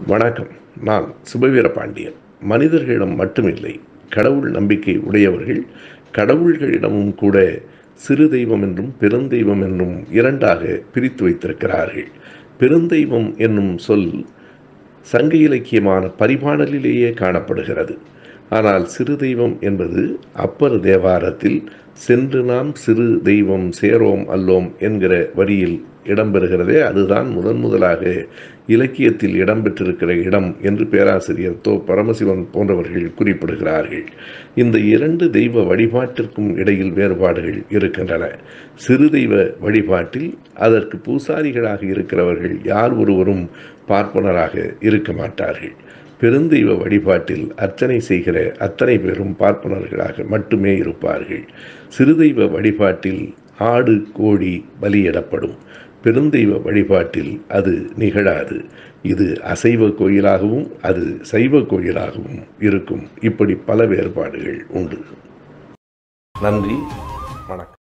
வணக்கம் நான் சுபவீர பாண்டியன் மனிதர்களிடம் மட்டுமில்லை கடவுள் நம்பிக்கை உடையவர்கள் கடவுள்களிடமும் கூட சிறு தெய்வம் என்றும் பெருந்தெய்வம் என்றும் இரண்டாக பிரித்து வைத்திருக்கிறார்கள் பெருந்தெய்வம் என்னும் சொல் சங்க இலக்கியமான பரிபாடலிலேயே காணப்படுகிறது ஆனால் சிறு தெய்வம் என்பது அப்பர் தேவாரத்தில் சென்று நாம் சிறு தெய்வம் சேரோம் அல்லோம் என்கிற வரியில் இடம்பெறுகிறதே அதுதான் முதன் முதலாக இலக்கியத்தில் இடம்பெற்றிருக்கிற இடம் என்று பேராசிரியர் தோ பரமசிவன் போன்றவர்கள் குறிப்பிடுகிறார்கள் இந்த இரண்டு தெய்வ வழிபாட்டிற்கும் இடையில் வேறுபாடுகள் இருக்கின்றன சிறு தெய்வ வழிபாட்டில் அதற்கு பூசாரிகளாக இருக்கிறவர்கள் யார் ஒருவரும் பார்ப்பனராக இருக்க மாட்டார்கள் பெருந்தெய்வ வழிபாட்டில் அர்ச்சனை செய்கிற அத்தனை பேரும் பார்ப்பனர்களாக மட்டுமே இருப்பார்கள் சிறுதெய்வ வழிபாட்டில் ஆடு கோழி பலியிடப்படும் பெருந்தெய்வ வழிபாட்டில் அது நிகழாது இது அசைவ கோயிலாகவும் அது சைவ கோயிலாகவும் இருக்கும் இப்படி பல வேறுபாடுகள் உண்டு நன்றி வணக்கம்